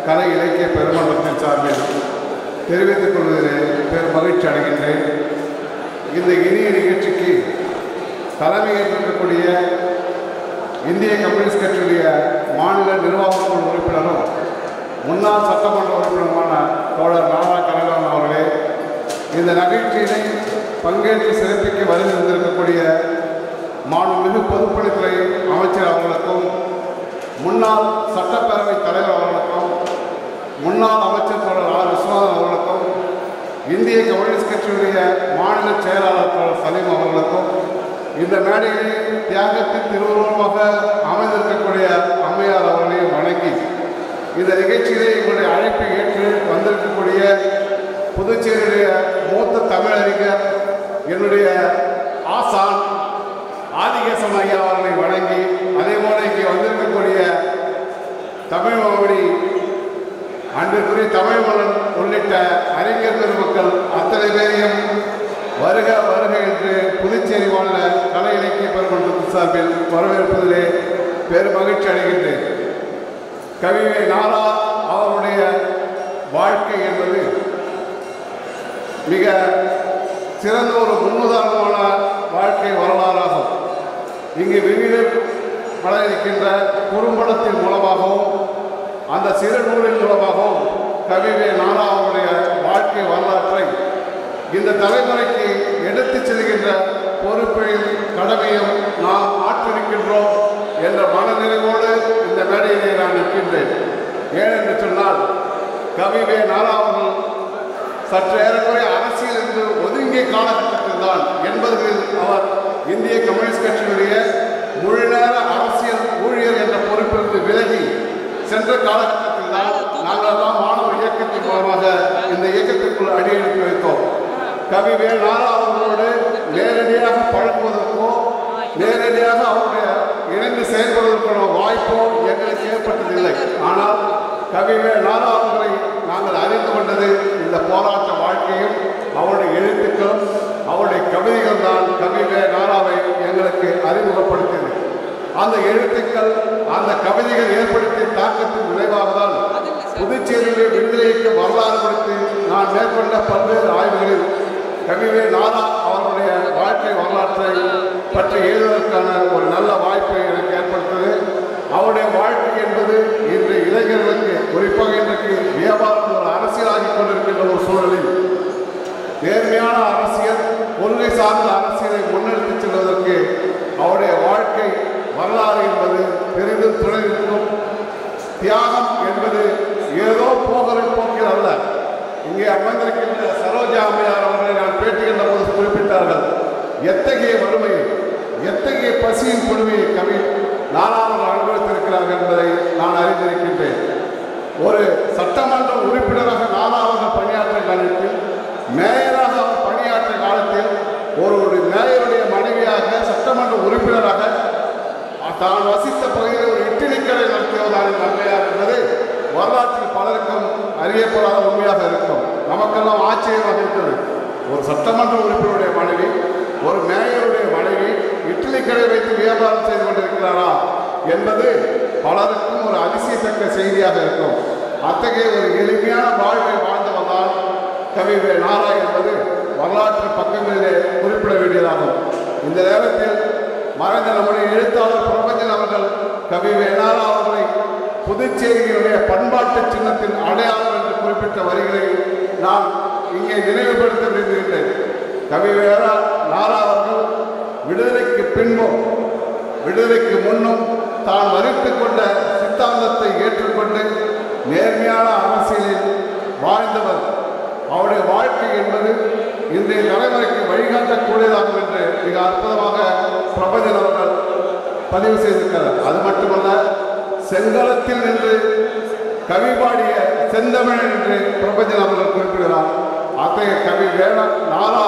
கலை இலக்கிய பெருமன்றத்தின் சார்பில் தெரிவித்துக் கொள்வதிலே பெரும் மகிழ்ச்சி அடைகின்றேன் இந்த இனிய நிகழ்ச்சிக்கு தலைமையேற்றிருக்கக்கூடிய இந்திய கம்யூனிஸ்ட் கட்சியுடைய மாநில நிர்வாக குழு உறுப்பினரும் முன்னாள் சட்டமன்ற உறுப்பினருமான தோழர் நாரா கனகரன் அவர்களே இந்த நகைச்சியினை பங்கேற்று சிறப்பிக்க வருகை வந்திருக்கக்கூடிய மாண்புமிகு பொதுப்பணித்துறை அமைச்சர் அவர்களுக்கும் முன்னாள் சட்டப்பேரவை தலைவர் அவர்களுக்கும் முன்னாள் அமைச்சர் தோழர் ஆர் விஸ்வநாதன் அவர்களுக்கும் இந்திய கம்யூனிஸ்ட் கட்சியுடைய மாநில செயலாளர் தோழர் சலீம் அவர்களுக்கும் இந்த மேடையில் தியாகத்தின் திருவுருவமாக அமைந்திருக்கக்கூடிய அம்மையார் அவர்களையும் வணங்கி இந்த நிகழ்ச்சியிலே எங்களுடைய அழைப்பை ஏற்று வந்திருக்கக்கூடிய புதுச்சேரியுடைய மூத்த தமிழறிஞர் என்னுடைய ஆசான் ஆதிகேசன் ஐயா அவர்களை வணங்கி அதே போல இங்கே வந்திருக்கக்கூடிய தமிழ் மொழி அன்பிற்குரிய தமிழ் மன்னன் உள்ளிட்ட அறிஞர் பெருமக்கள் அத்தனை பேரையும் வருக வருக என்று புதுச்சேரி வாழ்ந்த கலை இலக்கிய பெருமன்றத்தின் சார்பில் வரவேற்பதிலே பெரும் மகிழ்ச்சி அடைகின்றேன் கவிவை நாரா அவருடைய வாழ்க்கை என்பது மிக சிறந்த ஒரு முன்னுதாரணமான வாழ்க்கை வரலாறாகும் இங்கு விவிதர் பட இருக்கின்ற குறும்படத்தின் மூலமாகவும் அந்த சிறு நூலின் மூலமாகவும் கவிவே நாரா அவருடைய வாழ்க்கை வரலாற்றை இந்த தலைமுறைக்கு எடுத்துச் செல்கின்ற பொறுப்பையும் கடமையும் நாம் ஆற்றிருக்கின்றோம் என்ற மனநிறைவோடு இந்த மேடையிலே நான் நிற்கின்றேன் ஏனென்று சொன்னால் கவிவே நாரா அவர்கள் சற்று ஏறக்குறைய அரசியல் என்று ஒதுங்கிய காலகட்டத்தில் தான் எண்பதுகளில் அவர் இந்திய கம்யூனிஸ்ட் கட்சியினுடைய முழு நேர அரசியல் ஊழியர் என்ற பொறுப்பிலிருந்து விலகி சென்ற காலகட்டத்தில் தான் நாங்கள் எல்லாம் மாணவ இயக்கத்தின் மூலமாக இந்த இயக்கத்திற்குள் அடியெடுத்து வைத்தோம் கவி வே நாரா அவர்களோடு நேரடியாக பழகுவதற்கோ நேரடியாக அவருடைய இணைந்து செயல்படுவதற்கான வாய்ப்போ எங்களுக்கு ஏற்பட்டதில்லை ஆனால் கவிவே நாரா அவர்களை நாங்கள் அறிந்து கொண்டது இந்த போராட்ட வாழ்க்கையும் அவருடைய எழுத்துக்களும் அவருடைய கவிதைகள் தான் கவிவே நாராவை எங்களுக்கு அறிமுகப்படுத்தியது அந்த எழுத்துக்கள் அந்த கவிதைகள் ஏற்படுத்திய தாக்கத்தின் விளைவாக தான் புதுச்சேரியிலே விடுதலைக்கு வரலாறு குறித்து நான் மேற்கொண்ட பல்வேறு ஆய்வுகளில் கவிவே நாரா அவருடைய வாழ்க்கை வரலாற்றை பற்றி எழுதுவதற்கான ஒரு நல்ல வாய்ப்பை எனக்கு ஏற்படுத்தது அவருடைய வாழ்க்கை என்பது இன்று இளைஞர்களுக்கு குறிப்பாக இன்றைக்கு வியாபாரம் ஒரு அரசியலாகி கொண்டிருக்கின்ற ஒரு சூழலில் நேர்மையான அரசியல் கொள்கை சார்ந்த அரசியலை முன்னெடுத்துச் செல்வதற்கு அவருடைய வாழ்க்கை வரலாறு என்பது பெரிதும் துணை நிற்கும் தியாகம் என்பது ஏதோ போகிற போக்கில் அல்ல இங்கே அமர்ந்திருக்கின்ற சரோஜா அம்மையார் அவர்களை நான் பேட்டுகின்ற போது குறிப்பிட்டார்கள் எத்தகைய வறுமையை எத்தகைய பசியின் கொடுமையை கவி நானாவது அனுபவித்திருக்கிறார்கள் என்பதை நான் அறிந்திருக்கின்றேன் ஒரு சட்டமன்ற உறுப்பினராக நானாவது பணியாற்றிய காலத்தில் மேயராக அவர் பணியாற்றிய காலத்தில் ஒரு மேயருடைய மனைவியாக சட்டமன்ற உறுப்பினராக தான் வசித்த பகுதியில் ஒரு இட்லி கடை நடத்தியவதான நன்மையார் என்பது வரலாற்றில் பலருக்கும் அறியப்படாத உண்மையாக இருக்கும் நமக்கெல்லாம் ஆச்சரியமாக இருக்கிறது ஒரு சட்டமன்ற உறுப்பினருடைய மனைவி ஒரு மேயருடைய மனைவி இட்லி கடை வைத்து வியாபாரம் செய்து கொண்டிருக்கிறாரா என்பது பலருக்கும் ஒரு அதிசயத்தக்க செய்தியாக இருக்கும் அத்தகைய ஒரு எளிமையான வாழ்வை வாழ்ந்து வந்தால் கவிவே நாரா என்பது வரலாற்று பக்கங்களிலே குறிப்பிட வேண்டியதாகும் இந்த நேரத்தில் மறைந்த நம்முடைய எழுத்தாளர் பிரபஞ்சன் அவர்கள் கவி வேணாரா அவர்களை புதுச்சேரியினுடைய பண்பாட்டு சின்னத்தின் அடையாளம் என்று குறிப்பிட்ட வரிகளை நான் இங்கே நினைவுபடுத்த விரும்புகின்றேன் கவி வேணா நாரா அவர்கள் விடுதலைக்கு பின்பும் விடுதலைக்கு முன்னும் தான் வரித்துக் கொண்ட சித்தாந்தத்தை ஏற்றுக்கொண்டு நேர்மையான அரசியலில் வாழ்ந்தவர் அவருடைய வாழ்க்கை என்பது இன்றைய தலைமுறைக்கு வழிகாட்டக்கூடியதாகும் என்று மிக அற்புதமாக பிரபஞ்சன் அவர்கள் பதிவு செய்திருக்கிறார் அது மட்டுமல்ல செங்கலத்தில் நின்று கவி பாடிய செந்தமிழன் என்று பிரபஞ்சன் அவர்கள் குறிப்பிடுகிறார் அத்தகைய கவி வேண நாரா